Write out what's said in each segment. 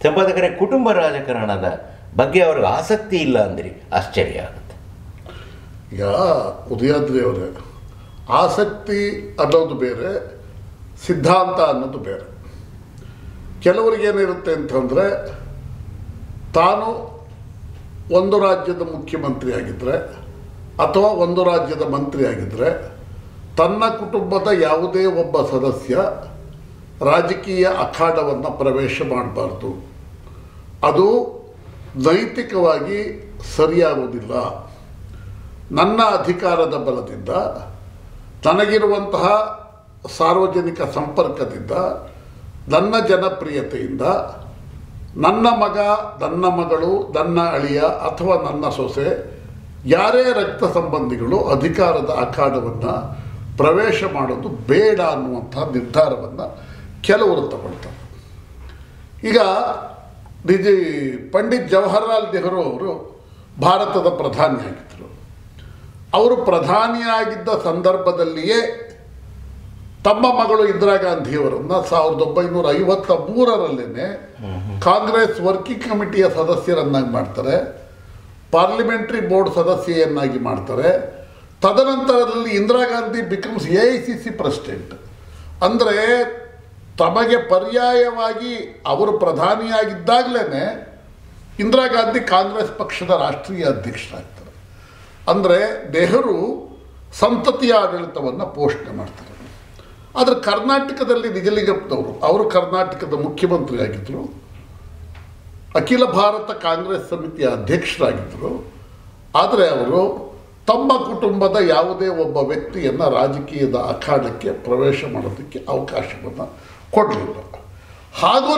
ಸಂಪಾದಕರೇ ಕುಟುಂಬ ರಾಜಕಾರಣದ ಬಗ್ಗೆ ಅವ್ರಿಗೆ ಆಸಕ್ತಿ ಇಲ್ಲ ಅಂದ್ರಿ ಆಶ್ಚರ್ಯ ಆಗುತ್ತೆ ಈಗ ಉದಯಾದ್ರಿ ಅವರೇ ಆಸಕ್ತಿ ಅನ್ನೋದು ಬೇರೆ ಸಿದ್ಧಾಂತ ಅನ್ನೋದು ಬೇರೆ ಕೆಲವರಿಗೆ ಏನಿರುತ್ತೆ ಅಂತಂದರೆ ತಾನು ಒಂದು ರಾಜ್ಯದ ಮುಖ್ಯಮಂತ್ರಿ ಆಗಿದ್ದರೆ ಅಥವಾ ಒಂದು ರಾಜ್ಯದ ಮಂತ್ರಿ ಆಗಿದ್ದರೆ ತನ್ನ ಕುಟುಂಬದ ಯಾವುದೇ ಒಬ್ಬ ಸದಸ್ಯ ರಾಜಕೀಯ ಅಖಾಡವನ್ನು ಪ್ರವೇಶ ಮಾಡಬಾರ್ದು ಅದು ನೈತಿಕವಾಗಿ ಸರಿಯಾಗುವುದಿಲ್ಲ ನನ್ನ ಅಧಿಕಾರದ ಬಲದಿಂದ ನನಗಿರುವಂತಹ ಸಾರ್ವಜನಿಕ ಸಂಪರ್ಕದಿಂದ ನನ್ನ ಜನಪ್ರಿಯತೆಯಿಂದ ನನ್ನ ಮಗ ನನ್ನ ಮಗಳು ನನ್ನ ಅಳಿಯ ಅಥವಾ ನನ್ನ ಸೊಸೆ ಯಾರೇ ರಕ್ತ ಸಂಬಂಧಿಗಳು ಅಧಿಕಾರದ ಅಖಾಡವನ್ನು ಪ್ರವೇಶ ಮಾಡೋದು ಬೇಡ ಅನ್ನುವಂಥ ನಿರ್ಧಾರವನ್ನು ಕೆಲವರು ತಗೊಳ್ತಾರೆ ಈಗ ನಿಜ ಪಂಡಿತ್ ಜವಾಹರ್ಲಾಲ್ ನೆಹರು ಅವರು ಭಾರತದ ಪ್ರಧಾನಿಯಾಗಿದ್ದರು ಅವರು ಪ್ರಧಾನಿಯಾಗಿದ್ದ ಸಂದರ್ಭದಲ್ಲಿಯೇ ತಮ್ಮ ಮಗಳು ಇಂದಿರಾ ಗಾಂಧಿಯವರನ್ನು ಸಾವಿರದ ಒಂಬೈನೂರ ಐವತ್ತ ಮೂರರಲ್ಲೇ ಕಾಂಗ್ರೆಸ್ ವರ್ಕಿಂಗ್ ಕಮಿಟಿಯ ಸದಸ್ಯರನ್ನಾಗಿ ಮಾಡ್ತಾರೆ ಪಾರ್ಲಿಮೆಂಟ್ರಿ ಬೋರ್ಡ್ ಸದಸ್ಯೆಯನ್ನಾಗಿ ಮಾಡ್ತಾರೆ ತದನಂತರದಲ್ಲಿ Indira Gandhi becomes A I C C president ಅಂದರೆ ತಮಗೆ ಪರ್ಯಾಯವಾಗಿ ಅವರು ಪ್ರಧಾನಿಯಾಗಿದ್ದಾಗಲೇ ಇಂದಿರಾ ಗಾಂಧಿ ಕಾಂಗ್ರೆಸ್ ಪಕ್ಷದ ರಾಷ್ಟ್ರೀಯ ಅಧ್ಯಕ್ಷರಾಗ್ತಾರೆ ಅಂದರೆ ನೆಹರು ಸಂತತಿಯ ಆಡಳಿತವನ್ನು ಪೋಷಣೆ ಮಾಡ್ತಾರೆ ಆದರೆ ಕರ್ನಾಟಕದಲ್ಲಿ ನಿಜಲಿಂಗಪ್ಪನವರು ಅವರು ಕರ್ನಾಟಕದ ಮುಖ್ಯಮಂತ್ರಿ ಆಗಿದ್ದರು ಅಖಿಲ ಭಾರತ ಕಾಂಗ್ರೆಸ್ ಸಮಿತಿಯ ಅಧ್ಯಕ್ಷರಾಗಿದ್ದರು ಆದರೆ ಅವರು ತಮ್ಮ ಕುಟುಂಬದ ಯಾವುದೇ ಒಬ್ಬ ವ್ಯಕ್ತಿಯನ್ನು ರಾಜಕೀಯದ ಅಖಾಡಕ್ಕೆ ಪ್ರವೇಶ ಮಾಡೋದಕ್ಕೆ ಅವಕಾಶವನ್ನು ಕೊಡಲಿಲ್ಲ ಹಾಗೂ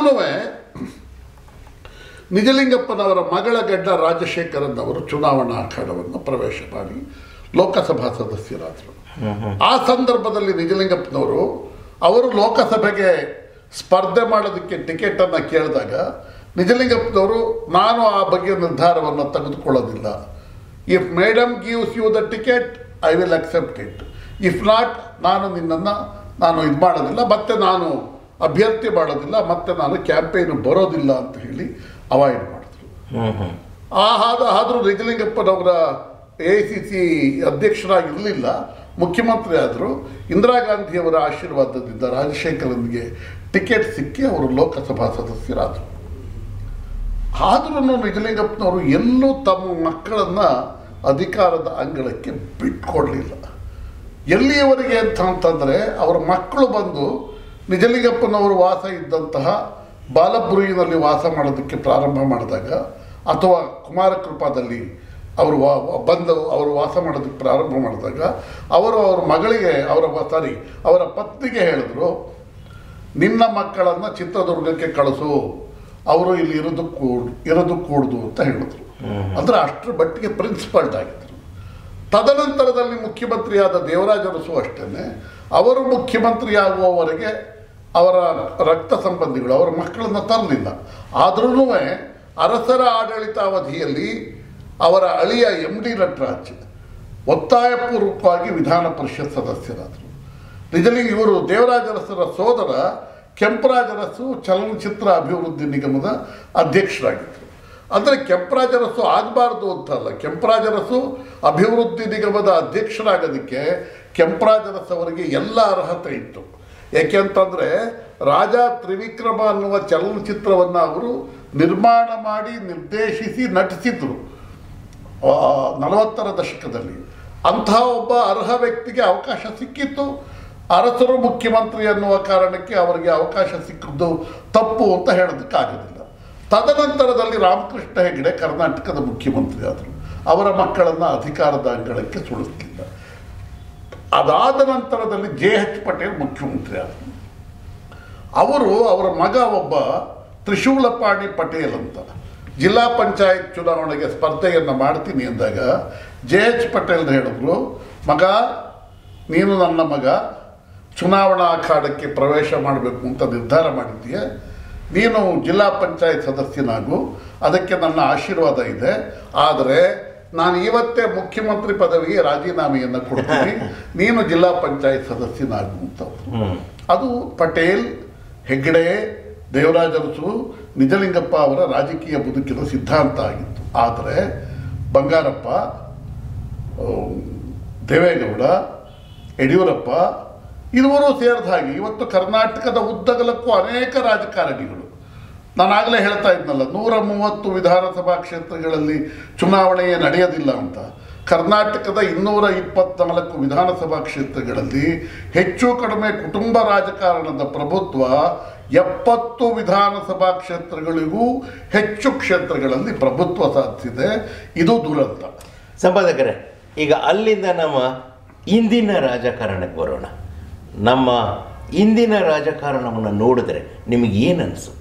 ನಿಜಲಿಂಗಪ್ಪನವರ ಮಗಳ ಗಡ್ಡ ರಾಜಶೇಖರನ್ ಅವರು ಚುನಾವಣಾ ಅಖಾಡವನ್ನು ಪ್ರವೇಶ ಮಾಡಿ ಲೋಕಸಭಾ ಸದಸ್ಯರಾದರು ಆ ಸಂದರ್ಭದಲ್ಲಿ ನಿಜಲಿಂಗಪ್ಪನವರು ಅವರು ಲೋಕಸಭೆಗೆ ಸ್ಪರ್ಧೆ ಮಾಡೋದಕ್ಕೆ ಟಿಕೆಟನ್ನು ಕೇಳಿದಾಗ ನಿಜಲಿಂಗಪ್ಪನವರು ನಾನು ಆ ಬಗ್ಗೆ ನಿರ್ಧಾರವನ್ನು ತೆಗೆದುಕೊಳ್ಳೋದಿಲ್ಲ if madam gives you the ticket I will accept it if not ನಾನು ನಿನ್ನನ್ನು ನಾನು ಇದು ಮಾಡೋದಿಲ್ಲ ಮತ್ತೆ ನಾನು ಅಭ್ಯರ್ಥಿ ಮಾಡೋದಿಲ್ಲ ಮತ್ತೆ ನಾನು ಕ್ಯಾಂಪೇನು ಬರೋದಿಲ್ಲ ಅಂತ ಹೇಳಿ ಅವಾಯ್ಡ್ ಮಾಡಿದ್ರು ಹ್ಮ್ ಹ್ಮ್ ಆ ಹಾದ ಆದರೂ ನಿಜಲಿಂಗಪ್ಪನವರ ಎ ಸಿ ಸಿ ಅಧ್ಯಕ್ಷರಾಗಿರಲಿಲ್ಲ ಮುಖ್ಯಮಂತ್ರಿ ಆದರು ಇಂದಿರಾ ಗಾಂಧಿಯವರ ಆಶೀರ್ವಾದದಿಂದ ರಾಜಶೇಖರನ್ಗೆ ಟಿಕೆಟ್ ಸಿಕ್ಕಿ ಅವರು ಲೋಕಸಭಾ ಸದಸ್ಯರಾದರು ಆದ್ರೂ ನಿಜಲಿಂಗಪ್ಪನವರು ಎಲ್ಲೂ ತಮ್ಮ ಮಕ್ಕಳನ್ನು ಅಧಿಕಾರದ ಅಂಗಳಕ್ಕೆ ಬಿಟ್ಕೊಡ್ಲಿಲ್ಲ ಎಲ್ಲಿಯವರೆಗೆ ಅಂತ ಅಂತಂದರೆ ಅವರ ಮಕ್ಕಳು ಬಂದು ನಿಜಲಿಂಗಪ್ಪನವರು ವಾಸ ಇದ್ದಂತಹ ಬಾಲಬ್ರೂಯಿನಲ್ಲಿ ವಾಸ ಮಾಡೋದಕ್ಕೆ ಪ್ರಾರಂಭ ಮಾಡಿದಾಗ ಅಥವಾ ಕುಮಾರಕೃಪಾದಲ್ಲಿ ಅವರು ವಾ ವಾ- ಬಂದು ಅವರು ವಾಸ ಮಾಡೋದಕ್ಕೆ ಪ್ರಾರಂಭ ಮಾಡಿದಾಗ ಅವರು ಅವರ ಮಗಳಿಗೆ ಅವರ ಸಾರಿ ಅವರ ಪತ್ನಿಗೆ ಹೇಳಿದ್ರು ನಿನ್ನ ಮಕ್ಕಳನ್ನು ಚಿತ್ರದುರ್ಗಕ್ಕೆ ಕಳಿಸು ಅವರು ಇಲ್ಲಿ ಇರೋದು ಕೂಡ್ ಇರೋದು ಕೂಡ್ದು ಅಂತ ಹೇಳಿದ್ರು ಅಂದರೆ ಅಷ್ಟರ ಮಟ್ಟಿಗೆ ಪ್ರಿನ್ಸಿಪಲ್ಡ್ ಆಗಿದ್ರು ತದನಂತರದಲ್ಲಿ ಮುಖ್ಯಮಂತ್ರಿಯಾದ ದೇವರಾಜ ಅರಸು ಅಷ್ಟೇ ಅವರು ಮುಖ್ಯಮಂತ್ರಿ ಆಗುವವರೆಗೆ ಅವರ ರಕ್ತ ಸಂಬಂಧಿಗಳು ಅವರ ಮಕ್ಕಳನ್ನು ತರಲಿಲ್ಲ ಆದ್ರೂ ಅರಸರ ಆಡಳಿತಾವಧಿಯಲ್ಲಿ ಅವರ ಅಳಿಯ ಎಂ ಡಿ ನಟರಾಜ್ ಒತ್ತಾಯಪೂರ್ವಕವಾಗಿ ವಿಧಾನ ಪರಿಷತ್ ಸದಸ್ಯರಾದರು ನಿಜಲಿಂಗ ಇವರು ದೇವರಾಜ ಅರಸರ ಸೋದರ ಕೆಂಪರಾಜ ಅರಸು ಚಲನಚಿತ್ರ ಅಭಿವೃದ್ಧಿ ನಿಗಮದ ಅಧ್ಯಕ್ಷರಾಗಿದ್ದರು ಅಂದರೆ ಕೆಂಪರಾಜ ಅರಸು ಆಗಬಾರ್ದು ಅಂತಲ್ಲ ಕೆಂಪರಾಜ ಅರಸು ಅಭಿವೃದ್ಧಿ ನಿಗಮದ ಅಧ್ಯಕ್ಷರಾಗೋದಕ್ಕೆ ಕೆಂಪರಾಜ ಅರಸು ಅವರಿಗೆ ಎಲ್ಲ ಅರ್ಹತೆ ಇತ್ತು ಏಕೆಂತಂದರೆ ರಾಜ ತ್ರಿವಿಕ್ರಮ ಅನ್ನುವ ಚಲನಚಿತ್ರವನ್ನು ಅವರು ನಿರ್ಮಾಣ ಮಾಡಿ ನಿರ್ದೇಶಿಸಿ ನಟಿಸಿದರು ಆ, ನಲವತ್ತರ ದಶಕದಲ್ಲಿ ಅಂತಹ ಒಬ್ಬ ಅರ್ಹ ವ್ಯಕ್ತಿಗೆ ಅವಕಾಶ ಸಿಕ್ಕಿತ್ತು ಅರಸರು ಮುಖ್ಯಮಂತ್ರಿ ಅನ್ನುವ ಕಾರಣಕ್ಕೆ ಅವರಿಗೆ ಅವಕಾಶ ಸಿಕ್ಕಿದ್ದು ತಪ್ಪು ಅಂತ ಹೇಳೋದಕ್ಕಾಗೋದಿಲ್ಲ ತದನಂತರದಲ್ಲಿ ರಾಮಕೃಷ್ಣ ಹೆಗಡೆ ಕರ್ನಾಟಕದ ಮುಖ್ಯಮಂತ್ರಿ ಆದರು ಅವರ ಮಕ್ಕಳನ್ನು ಅಧಿಕಾರದ ಅಂಗಳಕ್ಕೆ ಸುಳಿಸಲಿಲ್ಲ ಅದಾದ ನಂತರದಲ್ಲಿ ಜೆ ಎಚ್ ಪಟೇಲ್ ಮುಖ್ಯಮಂತ್ರಿ ಆದರು ಅವರು ಅವರ ಮಗ ಒಬ್ಬ ತ್ರಿಶೂಲಪಾಣಿ ಪಟೇಲ್ ಅಂತ ಜಿಲ್ಲಾ ಪಂಚಾಯತ್ ಚುನಾವಣೆಗೆ ಸ್ಪರ್ಧೆಯನ್ನು ಮಾಡ್ತೀನಿ ಅಂದಾಗ ಜೆ ಎಚ್ ಪಟೇಲ್ ಹೇಳಿದ್ರು ಮಗ ನೀನು ನನ್ನ ಮಗ ಚುನಾವಣಾ ಅಖಾಡಕ್ಕೆ ಪ್ರವೇಶ ಮಾಡಬೇಕು ಅಂತ ನಿರ್ಧಾರ ಮಾಡಿದ್ದೀಯ ನೀನು ಜಿಲ್ಲಾ ಪಂಚಾಯತ್ ಸದಸ್ಯನಾಗು ಅದಕ್ಕೆ ನನ್ನ ಆಶೀರ್ವಾದ ಇದೆ ಆದರೆ ನಾನು ಇವತ್ತೇ ಮುಖ್ಯಮಂತ್ರಿ ಪದವಿಗೆ ರಾಜೀನಾಮೆಯನ್ನು ಕೊಡ್ತೀನಿ ನೀನು ಜಿಲ್ಲಾ ಪಂಚಾಯತ್ ಸದಸ್ಯನಾಗು ಅಂತ ಹ್ಮ್ ಅದು ಪಟೇಲ್ ಹೆಗ್ಡೆ ದೇವರಾಜ ಅರಸು ನಿಜಲಿಂಗಪ್ಪ ಅವರ ರಾಜಕೀಯ ಬದುಕಿನ ಸಿದ್ಧಾಂತ ಆಗಿತ್ತು ಆದರೆ ಬಂಗಾರಪ್ಪ ಆ, ದೇವೇಗೌಡ ಯಡಿಯೂರಪ್ಪ ಇದುವರು ಸೇರಿದ ಹಾಗೆ ಇವತ್ತು ಕರ್ನಾಟಕದ ಉದ್ದಗಲಕ್ಕೂ ಅನೇಕ ರಾಜಕಾರಣಿಗಳು ನಾನು ಆಗಲೇ ಹೇಳ್ತಾ ಇದ್ನಲ್ಲ ನೂರ ಮೂವತ್ತು ವಿಧಾನಸಭಾ ಕ್ಷೇತ್ರಗಳಲ್ಲಿ ಚುನಾವಣೆಯೇ ನಡೆಯೋದಿಲ್ಲ ಅಂತ ಕರ್ನಾಟಕದ ಇನ್ನೂರ ಇಪ್ಪತ್ನಾಲ್ಕು ವಿಧಾನಸಭಾ ಕ್ಷೇತ್ರಗಳಲ್ಲಿ ಹೆಚ್ಚು ಕಡಿಮೆ ಕುಟುಂಬ ರಾಜಕಾರಣದ ಪ್ರಭುತ್ವ ಎಪ್ಪತ್ತು ವಿಧಾನಸಭಾ ಕ್ಷೇತ್ರಗಳಿಗೂ ಹೆಚ್ಚು ಕ್ಷೇತ್ರಗಳಲ್ಲಿ ಪ್ರಭುತ್ವ ಸಾಧಿಸಿದೆ ಇದು ದುರಂತ ಸಂಪಾದಕರೇ ಈಗ ಅಲ್ಲಿಂದ ನಮ್ಮ ಇಂದಿನ ರಾಜಕಾರಣಕ್ಕೆ ಬರೋಣ ನಮ್ಮ ಇಂದಿನ ರಾಜಕಾರಣವನ್ನು ನೋಡಿದ್ರೆ ನಿಮಗೆ ಏನು ಅನಿಸುತ್ತೆ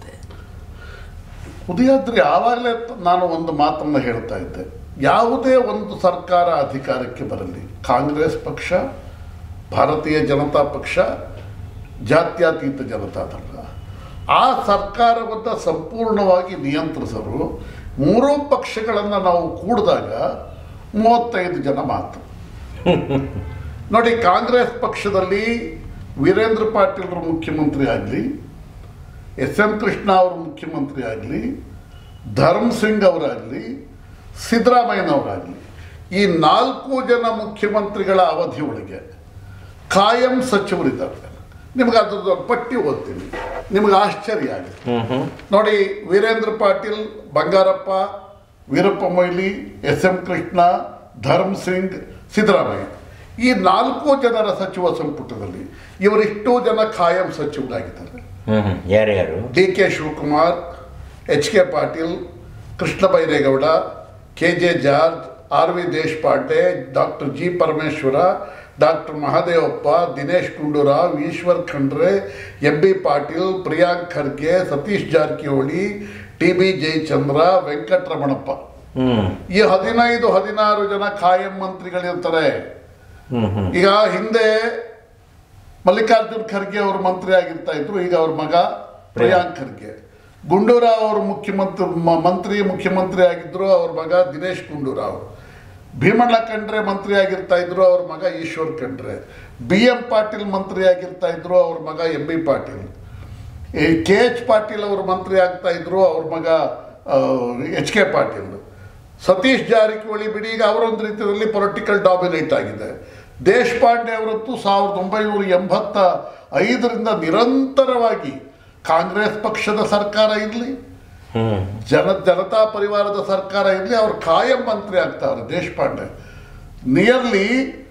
ಉದಯಾದ್ರಿ ಆವಾಗಲೇ ನಾನು ಒಂದು ಮಾತನ್ನು ಹೇಳ್ತಾ ಇದ್ದೆ ಯಾವುದೇ ಒಂದು ಸರ್ಕಾರ ಅಧಿಕಾರಕ್ಕೆ ಬರಲಿ ಕಾಂಗ್ರೆಸ್ ಪಕ್ಷ ಭಾರತೀಯ ಜನತಾ ಪಕ್ಷ ಜಾತ್ಯತೀತ ಜನತಾದಳ ಆ ಸರ್ಕಾರವನ್ನು ಸಂಪೂರ್ಣವಾಗಿ ನಿಯಂತ್ರಿಸಲು ಮೂರೂ ಪಕ್ಷಗಳನ್ನು ನಾವು ಕೂಡಿದಾಗ ಮೂವತ್ತೈದು ಜನ ಮಾತ್ರ ನೋಡಿ ಕಾಂಗ್ರೆಸ್ ಪಕ್ಷದಲ್ಲಿ ವೀರೇಂದ್ರ ಪಾಟೀಲ್ರು ಮುಖ್ಯಮಂತ್ರಿ ಆಗಲಿ ಎಸ್ ಎಂ ಕೃಷ್ಣ ಅವರು ಮುಖ್ಯಮಂತ್ರಿ ಆಗಲಿ ಧರ್ಮ್ ಸಿಂಗ್ ಅವರಾಗಲಿ ಸಿದ್ದರಾಮಯ್ಯನವರಾಗಲಿ ಈ ನಾಲ್ಕು ಜನ ಮುಖ್ಯಮಂತ್ರಿಗಳ ಅವಧಿಯೊಳಗೆ ಕಾಯಂ ಸಚಿವರಿದ್ದಾರೆ ನಿಮಗೆ ಅದ್ರದ್ದು ಒಂದು ಪಟ್ಟಿ ಓದ್ತೀನಿ ನಿಮಗೆ ಆಶ್ಚರ್ಯ ಆಗುತ್ತೆ ಹ್ಞೂ ಹ್ಞೂ ನೋಡಿ ವೀರೇಂದ್ರ ಪಾಟೀಲ್ ಬಂಗಾರಪ್ಪ ವೀರಪ್ಪ ಮೊಯ್ಲಿ ಎಸ್ ಎಂ ಕೃಷ್ಣ ಧರ್ಮ್ ಸಿಂಗ್ ಸಿದ್ದರಾಮಯ್ಯ ಈ ನಾಲ್ಕು ಜನರ ಸಚಿವ ಸಂಪುಟದಲ್ಲಿ ಇವರಿಷ್ಟು ಜನ ಖಾಯಂ ಸಚಿವರಾಗಿದ್ದಾರೆ ಹ್ಞೂ ಹ್ಞೂ ಯಾರ್ಯಾರು D K Shivakumar H K Patil Krishna Byregowda K J George R V Deshpande doctor G Parameshwara doctor Mahadevappa Dinesh Gundurao Eshwar Khandre M B Patil Priyank Kharge Satish Jarkiholi T B Jayachandra Venkataramanappa ಹ್ಞೂ ಈ ಹದಿನೈದು ಹದಿನಾರು ಜನ ಖಾಯಂ ಮಂತ್ರಿಗಳಿರ್ತಾರೆ ಹ್ಞೂ ಹ್ಞೂ ಈಗ ಹಿಂದೆ ಮಲ್ಲಿಕಾರ್ಜುನ್ ಖರ್ಗೆ ಅವರು ಮಂತ್ರಿ ಆಗಿರ್ತಾ ಇದ್ರು ಈಗ ಅವ್ರ ಮಗ ಪ್ರಿಯಾಂಕ್ ಖರ್ಗೆ ಗುಂಡೂರಾವ್ ಅವರು ಮುಖ್ಯಮಂತ್ರಿ ಮ- ಮಂತ್ರಿ ಮುಖ್ಯಮಂತ್ರಿ ಆಗಿದ್ರು ಅವ್ರ ಮಗ ದಿನೇಶ್ ಗುಂಡೂರಾವ್ ಭೀಮಣ್ಣ ಖಂಡ್ರೆ ಮಂತ್ರಿ ಆಗಿರ್ತಾ ಇದ್ರು ಅವ್ರ ಮಗ ಈಶ್ವರ್ ಖಂಡ್ರೆ ಬಿ ಎಂ ಪಾಟೀಲ್ ಮಂತ್ರಿ ಆಗಿರ್ತಾ ಇದ್ರು ಅವ್ರ ಮಗ M B Patil K H Patil ಅವರು ಮಂತ್ರಿ ಆಗ್ತಾ ಇದ್ರು ಅವ್ರ ಮಗ ಎಚ್ ಕೆ ಪಾಟೀಲ್ ಸತೀಶ್ ಜಾರಕಿಹೊಳಿ ಬಿಡಿ ಈಗ ಅವರೊಂದು ರೀತಿಯಲ್ಲಿ ಪೊಲಿಟಿಕಲ್ ಡಾಮಿನೇಟ್ ಆಗಿದೆ ದೇಶಪಾಂಡೆ ಅವರಂತೂ ಸಾವಿರದ ಒಂಬೈನೂರ ಎಂಬತ್ತ ಐದರಿಂದ ನಿರಂತರವಾಗಿ ಕಾಂಗ್ರೆಸ್ ಪಕ್ಷದ ಸರ್ಕಾರ ಇರಲಿ ಹ್ಞೂ ಜನ ಜನತಾ ಪರಿವಾರದ ಸರ್ಕಾರ ಇರಲಿ ಅವ್ರು ಕಾಯಂ ಮಂತ್ರಿ ಆಗ್ತಾರೆ Deshpande nearly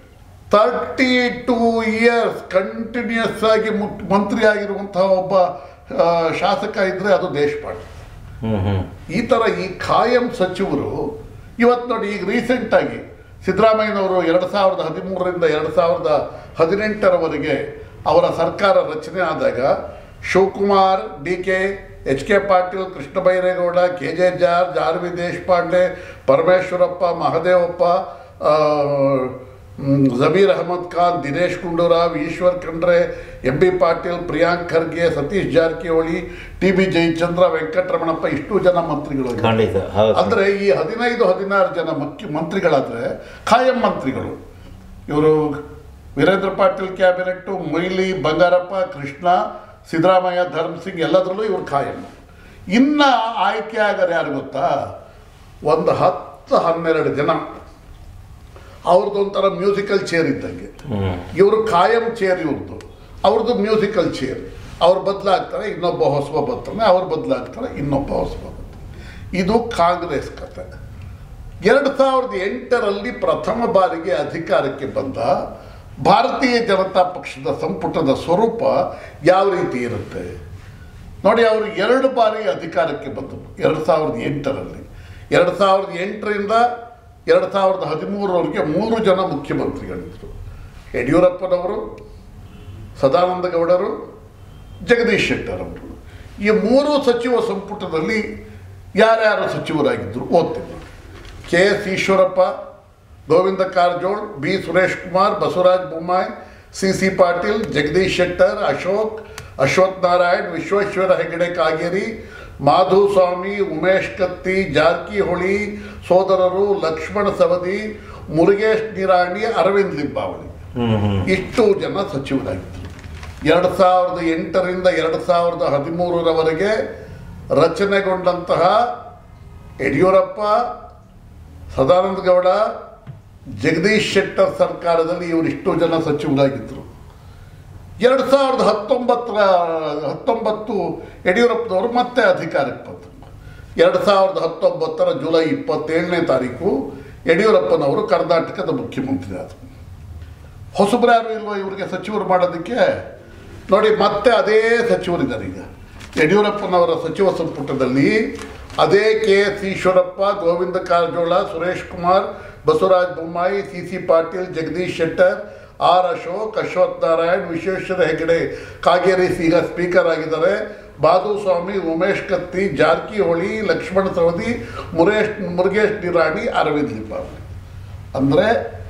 thirty two years continuous ಆಗಿ ಮುಖ್ಯ ಮಂತ್ರಿ ಆಗಿರುವಂತಹ ಒಬ್ಬ ಆ, ಶಾಸಕ ಇದ್ದರೆ ಅದು ದೇಶಪಾಂಡೆ ಹ್ಞೂ ಹ್ಞೂ ಈ ಥರ ಈ ಖಾಯಂ ಸಚಿವರು ಇವತ್ತು ನೋಡಿ ಈಗ ರೀಸೆಂಟಾಗಿ ಸಿದ್ದರಾಮಯ್ಯನವರು ಎರಡು ಸಾವಿರದ ಹದಿಮೂರರಿಂದ ಎರಡು ಸಾವಿರದ ಹದಿನೆಂಟರವರೆಗೆ ಅವರ ಸರ್ಕಾರ ರಚನೆ ಆದಾಗ Shivakumar D K H K Patil Krishna Byregowda K J George R V Deshpande Parameshwarappa Mahadevappa ಆ, ಮ್, Zameer Ahmed Khan Dinesh Gundurao Eshwar Khandre M B Patil Priyank Kharge Satish Jarkiholi T B Jayachandra Venkataramanappa ಇಷ್ಟು ಜನ ಮಂತ್ರಿಗಳು ಖಂಡಿತ ಹೌದು ಅಂದ್ರೆ ಈ ಹದಿನೈದು ಹದಿನಾರು ಜನ ಮುಖ್ಯ ಮಂತ್ರಿಗಳಾದ್ರೆ ಖಾಯಂ ಮಂತ್ರಿಗಳು ಇವರು ವೀರೇಂದ್ರ ಪಾಟೀಲ್ ಕ್ಯಾಬಿನೆಟ್ಟು ಮೊಯ್ಲಿ ಬಂಗಾರಪ್ಪ ಕೃಷ್ಣ ಸಿದ್ದರಾಮಯ್ಯ ಧರ್ಮ್ ಸಿಂಗ್ ಎಲ್ಲದರಲ್ಲೂ ಇವರು ಖಾಯಂ ಇನ್ನ ಆಯ್ಕೆ ಆಗರು ಯಾರು ಗೊತ್ತಾ ಒಂದು ಹತ್ತು ಹನ್ನೆರಡು ಜನ ಅವ್ರದ್ದು ಒಂಥರ ಮ್ಯೂಸಿಕಲ್ ಚೇರ್ ಇದ್ದಂಗೆ ಹ್ಞೂ ಇವರು ಖಾಯಂ ಚೇರ್ ಇವ್ರದ್ದು ಅವ್ರದ್ದು ಮ್ಯೂಸಿಕಲ್ ಚೇರ್ ಅವ್ರು ಬದಲಾಗ್ತಾರೆ ಇನ್ನೊಬ್ಬ ಹೊಸಬ ಬರ್ತಾನೆ ಅವ್ರು ಬದಲಾಗ್ತಾರೆ ಇನ್ನೊಬ್ಬ ಹೊಸಬ ಬರ್ತಾನೆ ಇದು ಕಾಂಗ್ರೆಸ್ ಕತೆ ಎರಡು ಸಾವಿರದ ಎಂಟರಲ್ಲಿ ಪ್ರಥಮ ಬಾರಿಗೆ ಅಧಿಕಾರಕ್ಕೆ ಬಂದ ಭಾರತೀಯ ಜನತಾ ಪಕ್ಷದ ಸಂಪುಟದ ಸ್ವರೂಪ ಯಾವ ರೀತಿ ಇರುತ್ತೆ ನೋಡಿ ಅವರು ಎರಡು ಬಾರಿ ಅಧಿಕಾರಕ್ಕೆ ಬಂದರು ಎರಡು ಸಾವಿರದ ಎಂಟರಲ್ಲಿ ಎರಡು ಸಾವಿರದ ಎಂಟರಿಂದ ಎರಡು ಸಾವಿರದ ಹದಿಮೂರರವರೆಗೆ ಮೂರು ಜನ ಮುಖ್ಯಮಂತ್ರಿಗಳಿದ್ದರು ಯಡಿಯೂರಪ್ಪನವರು ಸದಾನಂದ ಗೌಡರು ಜಗದೀಶ್ ಶೆಟ್ಟರ್ ಅವರು ಈ ಮೂರು ಸಚಿವ ಸಂಪುಟದಲ್ಲಿ ಯಾರ್ಯಾರು ಸಚಿವರಾಗಿದ್ದರು ಓದ್ತೀನಿ K S Eshwarappa Govind Karjol B Suresh Kumar Basavaraj Bommai C C Patil Jagadish Shettar Ashok Ashwath Narayan Vishweshwar Hegde Kageri Madhuswamy Umesh Katti Jarkiholi ಸೋದರರು ಲಕ್ಷ್ಮಣ ಸವದಿ ಮುರುಗೇಶ್ ನಿರಾಣಿ ಅರವಿಂದ್ ಲಿಂಬಾವಳಿ ಹ್ಞೂ ಹ್ಞೂ ಇಷ್ಟು ಜನ ಸಚಿವರಾಗಿದ್ದರು ಎರಡು ಸಾವಿರದ ಎಂಟರಿಂದ ಎರಡು ಸಾವಿರದ ಹದಿಮೂರರವರೆಗೆ ರಚನೆಗೊಂಡಂತಹ ಯಡಿಯೂರಪ್ಪ ಸದಾನಂದ ಗೌಡ ಜಗದೀಶ್ ಶೆಟ್ಟರ್ ಸರ್ಕಾರದಲ್ಲಿ ಇವರಿಷ್ಟು ಜನ ಸಚಿವರಾಗಿದ್ದರು ಎರಡು ಸಾವಿರದ ಹತ್ತೊಂಬತ್ತರ ಹತ್ತೊಂಬತ್ತು ಯಡಿಯೂರಪ್ಪನವರು ಮತ್ತೆ ಅಧಿಕಾರಕ್ಕೆ ಬಂದರು ಎರಡು ಸಾವಿರದ ಹತ್ತೊಂಬತ್ತರ ಜುಲೈ ಇಪ್ಪತ್ತೇಳನೇ ತಾರೀಕು ಯಡಿಯೂರಪ್ಪನವರು ಕರ್ನಾಟಕದ ಮುಖ್ಯಮಂತ್ರಿ ಆದರು ಹೊಸಬ್ರು ಇಲ್ವೋ ಇವರಿಗೆ ಸಚಿವರು ಮಾಡೋದಕ್ಕೆ ನೋಡಿ ಮತ್ತೆ ಅದೇ ಸಚಿವರಿದ್ದಾರೆ ಈಗ ಯಡಿಯೂರಪ್ಪನವರ ಸಚಿವ ಸಂಪುಟದಲ್ಲಿ ಅದೇ K S Eshwarappa Govind Karjol Suresh Kumar Basavaraj Bommai C C Patil Jagadish Shettar R Ashok Ashwath Narayan Vishweshwar Hegde Kageri ಈಗ ಸ್ಪೀಕರ್ ಆಗಿದ್ದಾರೆ ಬಾದುಸ್ವಾಮಿ ಉಮೇಶ್ ಕತ್ತಿ ಜಾರಕಿಹೊಳಿ ಲಕ್ಷ್ಮಣ ಸವದಿ ಮುರೇಶ್ ಮುರುಗೇಶ್ ನಿರಾಣಿ ಅರವಿಂದ್ ಲಿಂಬಾವಳಿ ಅಂದರೆ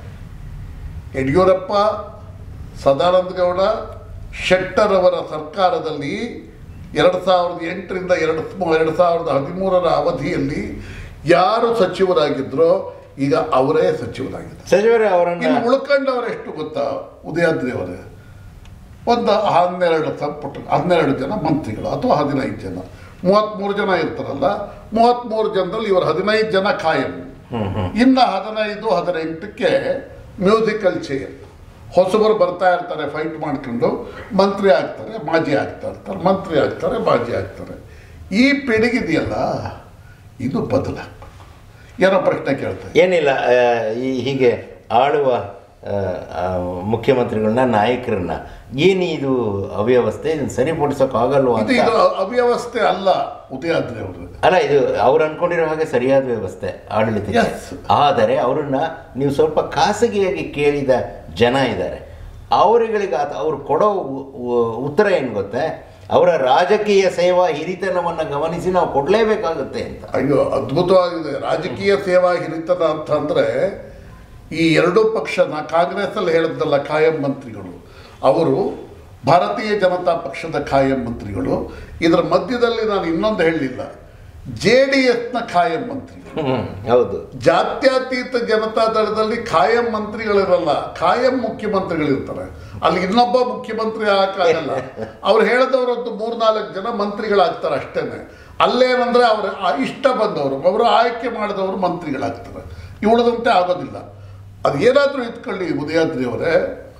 ಯಡಿಯೂರಪ್ಪ ಸದಾನಂದ ಗೌಡ ಶೆಟ್ಟರ್ ಅವರ ಸರ್ಕಾರದಲ್ಲಿ ಎರಡು ಸಾವಿರದ ಎಂಟರಿಂದ ಎರಡು ಎರಡು ಸಾವಿರದ ಹದಿಮೂರರ ಅವಧಿಯಲ್ಲಿ ಯಾರು ಸಚಿವರಾಗಿದ್ರೋ ಈಗ ಅವರೇ ಸಚಿವರಾಗಿದ್ದಾರೆ ಸಚಿವರೇ ಅವರನ್ನ ಇನ್ನು ಉಳ್ಕೊಂಡವರು ಎಷ್ಟು ಗೊತ್ತಾ ಉದಯಾದ್ರಿ ಅವರೇ ಒಂದು ಹನ್ನೆರಡು ಸಂಪುಟ ಹನ್ನೆರಡು ಜನ ಮಂತ್ರಿಗಳು ಅಥವಾ ಹದಿನೈದು ಜನ ಮೂವತ್ತ್ಮೂರು ಜನ ಇರ್ತಾರಲ್ಲ ಮೂವತ್ತ್ಮೂರು ಜನರಲ್ಲಿ ಇವರು ಹದಿನೈದು ಜನ ಖಾಯಂ ಹ್ಮ್ ಹ್ಮ್ ಇನ್ನು ಹದಿನೈದು ಹದಿನೆಂಟಕ್ಕೆ ಮ್ಯೂಸಿಕಲ್ ಚೇರ್ ಹೊಸಬರು ಬರ್ತಾ ಇರ್ತಾರೆ ಫೈಟ್ ಮಾಡ್ಕೊಂಡು ಮಂತ್ರಿ ಆಗ್ತಾರೆ ಮಾಜಿ ಆಗ್ತಾ ಇರ್ತಾರೆ ಮಂತ್ರಿ ಆಗ್ತಾರೆ ಮಾಜಿ ಆಗ್ತಾರೆ ಈ ಪಿಡುಗಿದೆಯಲ್ಲ ಇದು ಬದಲಾಗಬೇಕು ಏನೋ ಪ್ರಶ್ನೆ ಕೇಳ್ತಾರೆ ಏನಿಲ್ಲ ಆ, ಈ ಹೀಗೆ ಆಳುವ ಆ, ಆ, ಮುಖ್ಯಮಂತ್ರಿಗಳನ್ನ ನಾಯಕರನ್ನ ಏನು ಇದು ಅವ್ಯವಸ್ಥೆ ಇದನ್ನ ಸರಿಪಡಿಸೋಕ್ಕಾಗಲ್ವಾ ಇದು ಅಂತ ಇದು ಅವ್ಯವಸ್ಥೆ ಅಲ್ಲ ಉದಯಾದ್ರಿ ಅವರು ಅಲ್ಲ ಇದು ಅವ್ರು ಅನ್ಕೊಂಡಿರೋ ಹಾಗೆ ಸರಿಯಾದ ವ್ಯವಸ್ಥೆ ಆಡಳಿತಕ್ಕೆ Yes. ಆದರೆ ಅವರನ್ನ ನೀವು ಸ್ವಲ್ಪ ಖಾಸಗಿಯಾಗಿ ಕೇಳಿದ ಜನ ಇದ್ದಾರೆ ಅವರುಗಳಿಗೆ ಆತ ಅವ್ರು ಕೊಡೋ ಉ- ಉ- ಉತ್ತರ ಏನು ಗೊತ್ತೇ ಅವರ ರಾಜಕೀಯ ಸೇವಾ ಹಿರಿತನವನ್ನು ಗಮನಿಸಿ ನಾವು ಕೊಡಲೇಬೇಕಾಗುತ್ತೆ ಅಂತ ಅಯ್ಯೋ ಅದ್ಭುತವಾಗಿದೆ ರಾಜಕೀಯ ಸೇವಾ ಹಿರಿತನ ಅಂತ ಅಂದ್ರೆ ಈ ಎರಡೂ ಪಕ್ಷ ನಾ ಕಾಂಗ್ರೆಸ್ಸಲ್ಲಿ ಹೇಳಿದ್ನಲ್ಲ ಖಾಯಂ ಮಂತ್ರಿಗಳು ಅವರು ಭಾರತೀಯ ಜನತಾ ಪಕ್ಷದ ಖಾಯಂ ಮಂತ್ರಿಗಳು ಇದರ ಮಧ್ಯದಲ್ಲಿ ನಾನು ಇನ್ನೊಂದು ಹೇಳಲಿಲ್ಲ ಜೆ ಡಿ ಎಸ್ನ ಖಾಯಂ ಮಂತ್ರಿಗಳು ಹ್ಮ್, ಹೌದು ಜಾತ್ಯತೀತ ಜನತಾ ದಳದಲ್ಲಿ ಖಾಯಂ ಮಂತ್ರಿಗಳಿರಲ್ಲ ಖಾಯಂ ಮುಖ್ಯಮಂತ್ರಿಗಳಿರ್ತಾರೆ ಅಲ್ಲಿ ಇನ್ನೊಬ್ಬ ಮುಖ್ಯಮಂತ್ರಿ ಆಗಕ್ಕಾಗಲ್ಲ ಅವ್ರು ಹೇಳಿದವರದ್ದು ಮೂರ್ನಾಲ್ಕು ಜನ ಮಂತ್ರಿಗಳಾಗ್ತಾರೆ ಅಷ್ಟೇನೆ ಅಲ್ಲೇನಂದ್ರೆ ಅವ್ರ ಆ- ಇಷ್ಟ ಬಂದವರು ಅವರು ಆಯ್ಕೆ ಮಾಡಿದವರು ಮಂತ್ರಿಗಳಾಗ್ತಾರೆ ಇವಳದಂತೆ ಆಗೋದಿಲ್ಲ ಅದು ಏನಾದರೂ ಇಟ್ಕೊಳ್ಳಿ ಉದಯಾದ್ರಿ ಅವರೇ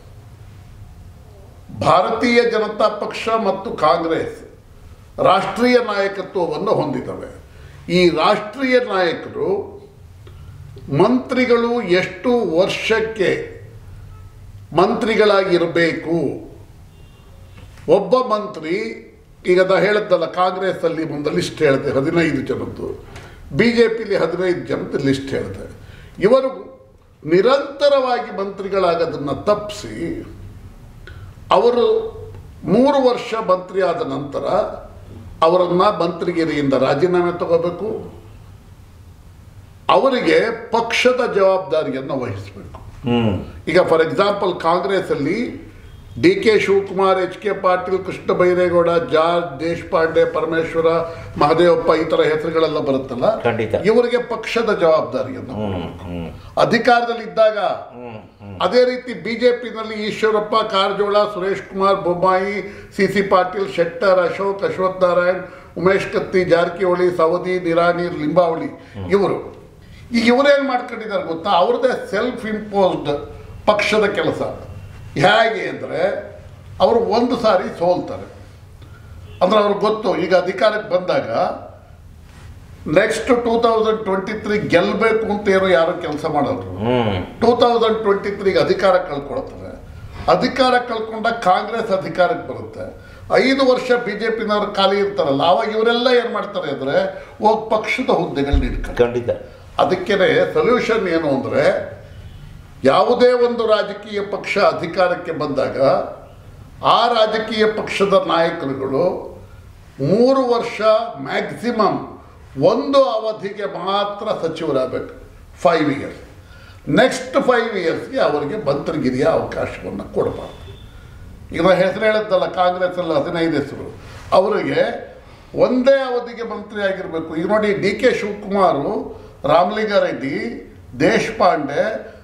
ಭಾರತೀಯ ಜನತಾ ಪಕ್ಷ ಮತ್ತು ಕಾಂಗ್ರೆಸ್ ರಾಷ್ಟ್ರೀಯ ನಾಯಕತ್ವವನ್ನು ಹೊಂದಿದವೆ ಈ ರಾಷ್ಟ್ರೀಯ ನಾಯಕರು ಮಂತ್ರಿಗಳು ಎಷ್ಟು ವರ್ಷಕ್ಕೆ ಮಂತ್ರಿಗಳಾಗಿರಬೇಕು ಒಬ್ಬ ಮಂತ್ರಿ ಈಗ ನಾ ಹೇಳಿದ್ದಲ್ಲ ಕಾಂಗ್ರೆಸ್ಸಲ್ಲಿ ಒಂದು ಲಿಸ್ಟ್ ಹೇಳಿದೆ ಹದಿನೈದು ಜನದ್ದು ಬಿ ಜೆ ಪಿಲಿ ಹದಿನೈದು ಜನದ ಲಿಸ್ಟ್ ಹೇಳಿದೆ ಇವರು ನಿರಂತರವಾಗಿ ಮಂತ್ರಿಗಳಾಗೋದನ್ನು ತಪ್ಪಿಸಿ ಅವರು ಮೂರು ವರ್ಷ ಮಂತ್ರಿ ಆದ ನಂತರ ಅವರನ್ನು ಮಂತ್ರಿಗಿರಿಯಿಂದ ರಾಜೀನಾಮೆ ತಗೋಬೇಕು ಅವರಿಗೆ ಪಕ್ಷದ ಜವಾಬ್ದಾರಿಯನ್ನು ವಹಿಸಬೇಕು ಹ್ಮ್ ಈಗ ಫಾರ್ ಎಕ್ಸಾಂಪಲ್ ಕಾಂಗ್ರೆಸ್ಸಲ್ಲಿ D K Shivakumar H K Patil Krishna Byregowda George Deshpande Parameshwara Mahadevappa ಈ ಥರ ಹೆಸರುಗಳೆಲ್ಲ ಬರುತ್ತಲ್ಲ ಖಂಡಿತ. ಇವರಿಗೆ ಪಕ್ಷದ ಜವಾಬ್ದಾರಿಯನ್ನು ಹ್ಮ್ ಹ್ಮ್ ಅಧಿಕಾರದಲ್ಲಿದ್ದಾಗ ಹ್ಮ್ ಹ್ಮ್ ಅದೇ ರೀತಿ ಬಿಜೆಪಿನಲ್ಲಿ ಈಶ್ವರಪ್ಪ ಕಾರಜೋಳ ಸುರೇಶ್ ಕುಮಾರ್ ಬೊಮ್ಮಾಯಿ ಸಿ ಸಿ ಪಾಟೀಲ್ ಶೆಟ್ಟರ್ ಅಶೋಕ್ ಅಶ್ವಥ್ ನಾರಾಯಣ್ ಉಮೇಶ್ ಕತ್ತಿ ಜಾರಕಿಹೊಳಿ ಸವದಿ ನಿರಾಣಿ ಲಿಂಬಾವಳಿ ಇವರು ಈಗ ಇವರೇನು ಮಾಡ್ಕೊಂಡಿದ್ದಾರೆ ಗೊತ್ತಾ ಅವ್ರದ್ದೇ ಸೆಲ್ಫ್ ಇಂಪೋಸ್ಡ್ ಪಕ್ಷದ ಕೆಲಸ ಹೇಗೆ ಅಂದರೆ ಅವರು ಒಂದು ಸಾರಿ ಸೋಲ್ತಾರೆ ಅಂದ್ರೆ ಅವ್ರಿಗೆ ಗೊತ್ತು ಈಗ ಅಧಿಕಾರಕ್ಕೆ ಬಂದಾಗ next two thousand twenty three ಗೆಲ್ಲಬೇಕು ಅಂತ ಏನೋ ಯಾರು ಕೆಲಸ ಮಾಡೋರು ಹ್ಮ್ ಟೂ ತೌಸಂಡ್ ಟ್ವೆಂಟಿ ತ್ರೀಗೆ ಅಧಿಕಾರ ಕಳ್ಕೊಳ್ತಾರೆ ಅಧಿಕಾರ ಕಳ್ಕೊಂಡ ಕಾಂಗ್ರೆಸ್ ಅಧಿಕಾರಕ್ಕೆ ಬರುತ್ತೆ ಐದು ವರ್ಷ ಬಿ ಜೆ ಪಿನವ್ರು ಖಾಲಿ ಇರ್ತಾರಲ್ಲ ಆವಾಗ ಇವರೆಲ್ಲ ಏನು ಮಾಡ್ತಾರೆ ಅಂದರೆ ಹೋಗಿ ಪಕ್ಷದ ಹುದ್ದೆಗಳನ್ನ ಇಟ್ಕೊಂಡು ಖಂಡಿತ ಅದಕ್ಕೇ ಸೊಲ್ಯೂಷನ್ ಏನು ಅಂದರೆ ಯಾವುದೇ ಒಂದು ರಾಜಕೀಯ ಪಕ್ಷ ಅಧಿಕಾರಕ್ಕೆ ಬಂದಾಗ ಆ ರಾಜಕೀಯ ಪಕ್ಷದ ನಾಯಕರುಗಳು ಮೂರು ವರ್ಷ ಮ್ಯಾಕ್ಸಿಮಮ್ ಒಂದು ಅವಧಿಗೆ ಮಾತ್ರ ಸಚಿವರಾಗಬೇಕು ಫೈವ್ ಇಯರ್ಸ್ ನೆಕ್ಸ್ಟ್ ಫೈವ್ ಇಯರ್ಸ್ಗೆ ಅವರಿಗೆ ಮಂತ್ರಿಗಿರಿಯ ಅವಕಾಶವನ್ನು ಕೊಡಬಾರ್ದು ಈಗ ನಾನು ಹೆಸರು ಹೇಳಿದ್ದಲ್ಲ ಕಾಂಗ್ರೆಸ್ಸಲ್ಲಿ ಹದಿನೈದು ಹೆಸರು ಅವರಿಗೆ ಒಂದೇ ಅವಧಿಗೆ ಮಂತ್ರಿ ಆಗಿರಬೇಕು ಈಗ ನೋಡಿ ಡಿ ಕೆ ಶಿವಕುಮಾರು ರಾಮಲಿಂಗಾರೆಡ್ಡಿ ದೇಶಪಾಂಡೆ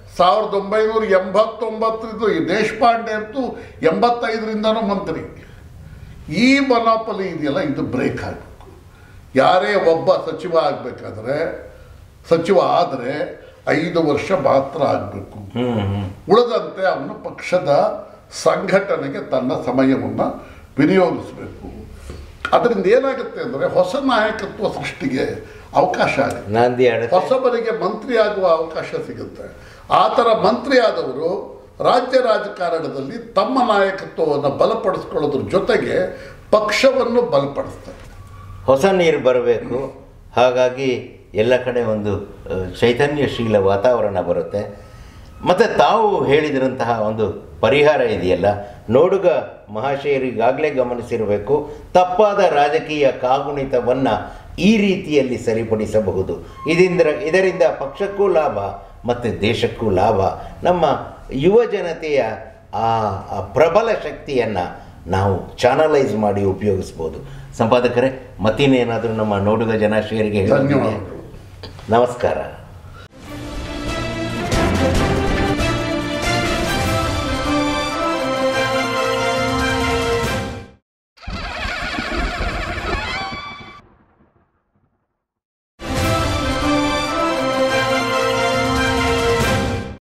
ಸಾವಿರದ ಒಂಬೈನೂರ ಎಂಬತ್ತೊಂಬತ್ತರಿಂದ ಈ ದೇಶಪಾಂಡೆ ಅಂತೂ ಎಂಬತ್ತೈದರಿಂದನೂ ಮಂತ್ರಿ ಈ ಮೊನಾಪಲಿ ಇದೆಯಲ್ಲ ಇದು ಬ್ರೇಕ್ ಆಗಬೇಕು ಯಾರೇ ಒಬ್ಬ ಸಚಿವ ಆಗಬೇಕಾದ್ರೆ ಸಚಿವ ಆದರೆ ಐದು ವರ್ಷ ಮಾತ್ರ ಆಗಬೇಕು ಹ್ಮ್ ಹ್ಮ್ ಉಳಿದಂತೆ ಅವನು ಪಕ್ಷದ ಸಂಘಟನೆಗೆ ತನ್ನ ಸಮಯವನ್ನು ವಿನಿಯೋಗಿಸಬೇಕು ಅದರಿಂದ ಏನಾಗುತ್ತೆ ಅಂದರೆ ಹೊಸ ನಾಯಕತ್ವ ಸೃಷ್ಟಿಗೆ ಅವಕಾಶ ಆಗುತ್ತೆ ನಾಂದಿ ಆಡುತ್ತೆ ಹೊಸಬರಿಗೆ ಮಂತ್ರಿ ಆಗುವ ಅವಕಾಶ ಸಿಗುತ್ತೆ ಆ ಥರ ಮಂತ್ರಿ ಆದವರು ರಾಜ್ಯ ರಾಜಕಾರಣದಲ್ಲಿ ತಮ್ಮ ನಾಯಕತ್ವವನ್ನು ಬಲಪಡಿಸ್ಕೊಳ್ಳೋದ್ರ ಜೊತೆಗೆ ಪಕ್ಷವನ್ನು ಬಲಪಡಿಸ್ತಾರೆ ಹೊಸ ನೀರು ಬರಬೇಕು ಹಾಗಾಗಿ ಎಲ್ಲ ಕಡೆ ಒಂದು ಆ, ಚೈತನ್ಯಶೀಲ ವಾತಾವರಣ ಬರುತ್ತೆ ಮತ್ತು ತಾವು ಹೇಳಿದಿರಂತಹ ಒಂದು ಪರಿಹಾರ ಇದೆಯಲ್ಲ ನೋಡುಗ ಮಹಾಶಯರಿಗಾಗಲೇ ಗಮನಿಸಿರಬೇಕು ತಪ್ಪಾದ ರಾಜಕೀಯ ಕಾಗುಣಿತವನ್ನು ಈ ರೀತಿಯಲ್ಲಿ ಸರಿಪಡಿಸಬಹುದು ಇದರಿಂದ ಇದರಿಂದ ಪಕ್ಷಕ್ಕೂ ಲಾಭ ಮತ್ತು ದೇಶಕ್ಕೂ ಲಾಭ ನಮ್ಮ ಯುವ ಜನತೆಯ ಆ ಆ ಪ್ರಬಲ ಶಕ್ತಿಯನ್ನು ನಾವು ಚಾನಲೈಸ್ ಮಾಡಿ ಉಪಯೋಗಿಸ್ಬೋದು ಸಂಪಾದಕರೇ ಮತ್ತಿನ್ನೇನಾದರೂ ನಮ್ಮ ನೋಡುಗ ಜನಾಶಯರಿಗೆ ಹೇಳೋದಿದೆಯಾ? ಧನ್ಯವಾದಗಳು ನಮಸ್ಕಾರ